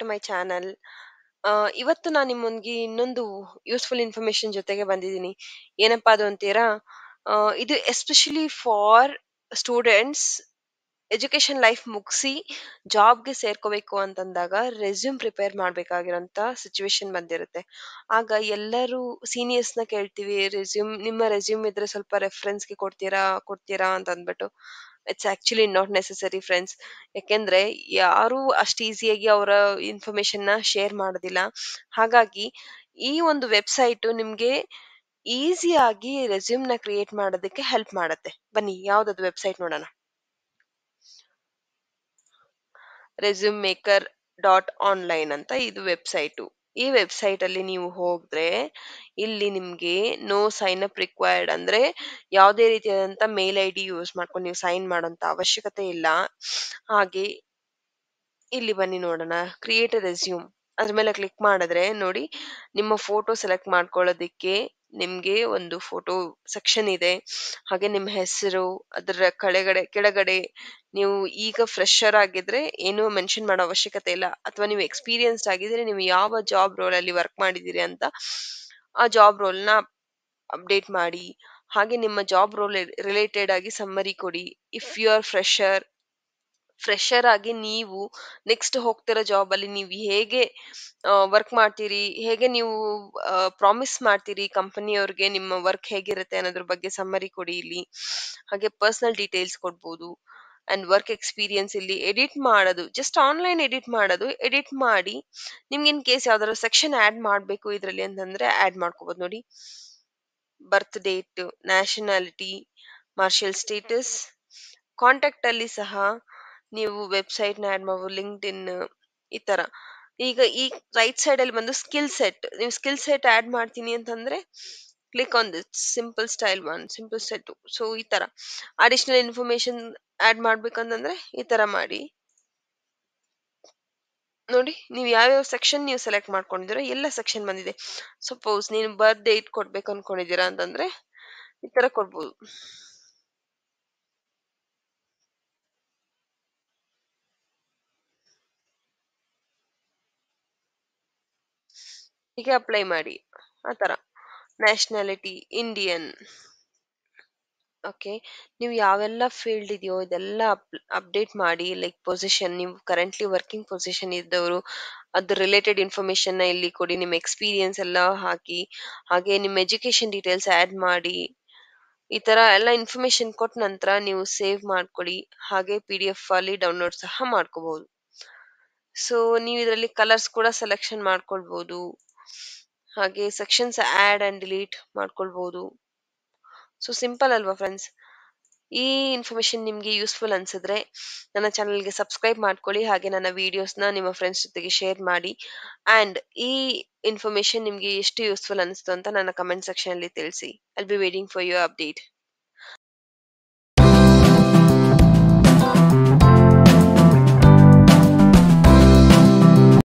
My channel. ಆ, ಇವತ್ತು ನಾನು ನಿಮ್ಮೊಂದಿಗೆ ಇನ್ನೊಂದು ಯೂಸ್ಫುಲ್ ಇನ್ಫಾರ್ಮೇಶನ್ ಜೊತೆಗೆ ಬಂದಿದ್ದೀನಿ. ಏನಪ್ಪಾ ಅದು ಅಂತೀರಾ? ಆ, ಇದು especially for students education life ಮುಗಿಸಿ ಜಾಬ್ಗೆ ಸೇರ್ಕೋಬೇಕು ಅಂತಂದಾಗ ರೆಸ್ಯೂಮ್ ಪ್ರಿಪೇರ್ ಮಾಡ್ಬೇಕಾಗಿರೋಂಥ ಸಿಚುವೇಶನ್ ಬಂದಿರುತ್ತೆ. ಆಗ ಎಲ್ಲರೂ ಸೀನಿಯರ್ಸ್‌ನ ಕೇಳ್ತೀವಿ, ರೆಸ್ಯೂಮ್ ನಿಮ್ಮ ರೆಸ್ಯೂಮ್ ಇದ್ರೆ ಸ್ವಲ್ಪ ರೆಫರೆನ್ಸ್‌ಗೆ ಕೊಡ್ತೀರಾ ಕೊಡ್ತೀರಾ ಅಂತ ಅಂದ್ಬಿಟ್ಟು. It's actually not necessary friends. ಯಾಕೆಂದ್ರೆ ಯಾರೂ ಅಷ್ಟು ಈಸಿಯಾಗಿ ಅವರ ಇನ್ಫಾರ್ಮೇಶನ್‌ನ ಶೇರ್ ಮಾಡೋದಿಲ್ಲ. ಹಾಗಾಗಿ ಈ ಒಂದು ವೆಬ್‌ಸೈಟು ನಿಮ್ಗೆ ಈಸಿಯಾಗಿ ರೆಸ್ಯೂಮ್‌ನ ಕ್ರಿಯೇಟ್ ಮಾಡೋದಕ್ಕೆ ಹೆಲ್ಪ್ ಮಾಡತ್ತೆ. ಬನ್ನಿ ಯಾವ್ದದು ವೆಬ್‌ಸೈಟ್ ನೋಡೋಣ. ರೆಸ್ಯೂಮ್ ಮೇಕರ್ ಡಾಟ್ ಆನ್‌ಲೈನ್ ಅಂತ ಇದು ವೆಬ್‌ಸೈಟು. ಈ ವೆಬ್‌ಸೈಟ್ ಅಲ್ಲಿ ನೀವು ಹೋದ್ರೆ ಇಲ್ಲಿ ನಿಮ್ಗೆ ನೋ ಸೈನ್ ಅಪ್ ರಿಕ್ವೈರ್ಡ್ ಅಂದ್ರೆ ಯಾವುದೇ ರೀತಿಯಾದಂತ ಮೇಲ್ ಐಡಿ ಯೂಸ್ ಮಾಡ್ಕೊಂಡು ನೀವು ಸೈನ್ ಮಾಡೋಂತ ಅವಶ್ಯಕತೆ ಇಲ್ಲ. ಹಾಗೆ ಇಲ್ಲಿ ಬನ್ನಿ ನೋಡೋಣ. ಕ್ರಿಯೇಟ್ ಎ ರೆಸ್ಯೂಮ್ ಅದ್ರ ಮೇಲೆ ಕ್ಲಿಕ್ ಮಾಡಿದ್ರೆ ನೋಡಿ ನಿಮ್ಮ ಫೋಟೋ ಸೆಲೆಕ್ಟ್ ಮಾಡ್ಕೊಳ್ಳೋದಿಕ್ಕೆ ನಿಮ್ಗೆ ಒಂದು ಫೋಟೋ ಸೆಕ್ಷನ್ ಇದೆ. ಹಾಗೆ ನಿಮ್ಮ ಹೆಸರು ಅದರ ಕೆಳಗಡೆ ಕೆಳಗಡೆ ನೀವು ಈಗ ಫ್ರೆಶರ್ ಆಗಿದ್ರೆ ಏನು ಮೆನ್ಷನ್ ಮಾಡೋ ಅವಶ್ಯಕತೆ ಇಲ್ಲ. ಅಥವಾ ನೀವು ಎಕ್ಸ್ಪೀರಿಯನ್ಸ್ಡ್ ಆಗಿದ್ರೆ ನೀವು ಯಾವ ಜಾಬ್ ರೋಲ್ ಅಲ್ಲಿ ವರ್ಕ್ ಮಾಡಿದೀರಿ ಅಂತ ಆ ಜಾಬ್ ರೋಲ್‌ನ ಅಪ್ಡೇಟ್ ಮಾಡಿ. ಹಾಗೆ ನಿಮ್ಮ ಜಾಬ್ ರೋಲ್ ರಿಲೇಟೆಡ್ ಆಗಿ ಸಮ್ಮರಿ ಕೊಡಿ. If you are fresher fresher ಆಗಿ ನೀವು ನೆಕ್ಸ್ಟ್ ಹೋಗ್ತಿರೋ ಜಾಬ್ ಅಲ್ಲಿ ನೀವು ಹೇಗೆ ವರ್ಕ್ ಮಾಡ್ತೀರಿ, ಹೇಗೆ ನೀವು ಪ್ರಾಮಿಸ್ ಮಾಡ್ತೀರಿ ಕಂಪನಿಯವ್ರಿಗೆ ನಿಮ್ಮ ವರ್ಕ್ ಹೇಗಿರುತ್ತೆ ಅನ್ನೋದ್ರ ಬಗ್ಗೆ ಸಮ್ಮರಿ ಕೊಡಿ ಇಲ್ಲಿ. ಹಾಗೆ ಪರ್ಸನಲ್ ಡೀಟೇಲ್ಸ್ ಕೊಡ್ಬೋದು. ಅಂಡ್ ವರ್ಕ್ ಎಕ್ಸ್ಪೀರಿಯನ್ಸ್ ಇಲ್ಲಿ ಎಡಿಟ್ ಮಾಡೋದು ಜಸ್ಟ್ ಆನ್‌ಲೈನ್ ಎಡಿಟ್ ಮಾಡೋದು. ಎಡಿಟ್ ಮಾಡಿ ನಿಮ್ಗೆ ಇನ್ ಕೇಸ್ ಯಾವ್ದಾದ್ರು ಸೆಕ್ಷನ್ ಆಡ್ ಮಾಡ್ಬೇಕು ಇದ್ರಲ್ಲಿ ಅಂತಂದ್ರೆ ಆಡ್ ಮಾಡ್ಕೋಬಹುದು ನೋಡಿ. Birth date, nationality, marital status, contact ಅಲ್ಲಿ ಸಹ ನೀವು ವೆಬ್‌ಸೈಟ್‌ನ ಆಡ್ ಮಾಡ್ಬೋದು. ಲಿಂಕ್ಡ್ಇನ್ ಈ ತರ. ಈಗ ಈ ರೈಟ್ ಸೈಡ್ ಅಲ್ಲಿ ಬಂದು ಸ್ಕಿಲ್ ಸೆಟ್ ನೀವು ಸ್ಕಿಲ್ ಸೆಟ್ ಆಡ್ ಮಾಡ್ತೀನಿ ಅಂತಂದ್ರೆ click on this simple style one simple set so ಈ ತರ ಅಡಿಷನಲ್ ಇನ್ಫಾರ್ಮೇಶನ್ ಆಡ್ ಮಾಡ್ಬೇಕಂತಂದ್ರೆ ಈ ತರ ಮಾಡಿ. ನೋಡಿ ನೀವು ಯಾವ್ಯಾವ ಸೆಕ್ಷನ್ ನೀವು ಸೆಲೆಕ್ಟ್ ಮಾಡ್ಕೊಂಡಿದ್ದೀರೋ ಎಲ್ಲ ಸೆಕ್ಷನ್ ಬಂದಿದೆ. ಸಪೋಸ್ ನೀವು ಬರ್ತ್ ಡೇಟ್ ಕೊಡ್ಬೇಕು ಅನ್ಕೊಂಡಿದ್ದೀರಾ ಅಂತಂದ್ರೆ ಈ ತರ ಕೊಡ್ಬೋದು. ಹೀಗೆ ಅಪ್ಲೈ ಮಾಡಿ. ಆ ತರ. Nationality Indian. ಓಕೆ. ನೀವು ಯಾವೆಲ್ಲ ಫೀಲ್ಡ್ ಇದೆಯೋ ಇದೆಲ್ಲ ಅಪ್ ಅಪ್ಡೇಟ್ ಮಾಡಿ ಲೈಕ್ ಪೊಸಿಷನ್ ನೀವು ಕರೆಂಟ್ಲಿ ವರ್ಕಿಂಗ್ ಪೊಸಿಷನ್ ಇದ್ದವರು ಅದ್ರ ರಿಲೇಟೆಡ್ ಇನ್ಫಾರ್ಮೇಶನ್‌ನ ಇಲ್ಲಿ ಕೊಡಿ. ನಿಮ್ಮ ಎಕ್ಸ್ಪೀರಿಯನ್ಸ್ ಎಲ್ಲ ಹಾಕಿ. ಹಾಗೆ ನಿಮ್ಮ ಎಜುಕೇಶನ್ ಡೀಟೇಲ್ಸ್ ಆಡ್ ಮಾಡಿ. ಈ ತರ ಎಲ್ಲ ಇನ್ಫಾರ್ಮೇಶನ್ ಕೊಟ್ಟ ನಂತರ ನೀವು ಸೇವ್ ಮಾಡ್ಕೊಳ್ಳಿ. ಹಾಗೆ ಪಿಡಿಎಫ್ ಅಲ್ಲಿ ಡೌನ್ಲೋಡ್ ಸಹ ಮಾಡ್ಕೋಬಹುದು. ಸೊ ನೀವು ಇದರಲ್ಲಿ ಕಲರ್ಸ್ ಕೂಡ ಸೆಲೆಕ್ಷನ್ ಮಾಡ್ಕೊಳ್ಬೋದು. ಹಾಗೆ ಸೆಕ್ಷನ್ಸ್ ಆಡ್ ಅಂಡ್ ಡಿಲೀಟ್ ಮಾಡ್ಕೊಳ್ಬೋದು. ಸೊ ಸಿಂಪಲ್ ಅಲ್ವಾ ಫ್ರೆಂಡ್ಸ್? ಈ ಇನ್ಫಾರ್ಮೇಶನ್ ನಿಮ್ಗೆ ಯೂಸ್ಫುಲ್ ಅನ್ಸಿದ್ರೆ ನನ್ನ ಚಾನಲ್‌ಗೆ ಸಬ್ಸ್ಕ್ರೈಬ್ ಮಾಡ್ಕೊಳ್ಳಿ. ಹಾಗೆ ನನ್ನ ವಿಡಿಯೋಸ್‌ನ ನಿಮ್ಮ ಫ್ರೆಂಡ್ಸ್ ಜೊತೆಗೆ ಶೇರ್ ಮಾಡಿ. ಅಂಡ್ ಈ ಇನ್ಫಾರ್ಮೇಶನ್ ನಿಮ್ಗೆ ಎಷ್ಟು ಯೂಸ್ಫುಲ್ ಅನಿಸ್ತು ಅಂತ ನನ್ನ ಕಮೆಂಟ್ ಸೆಕ್ಷನ್ ಅಲ್ಲಿ ತಿಳಿಸಿ. I will be waiting for your update.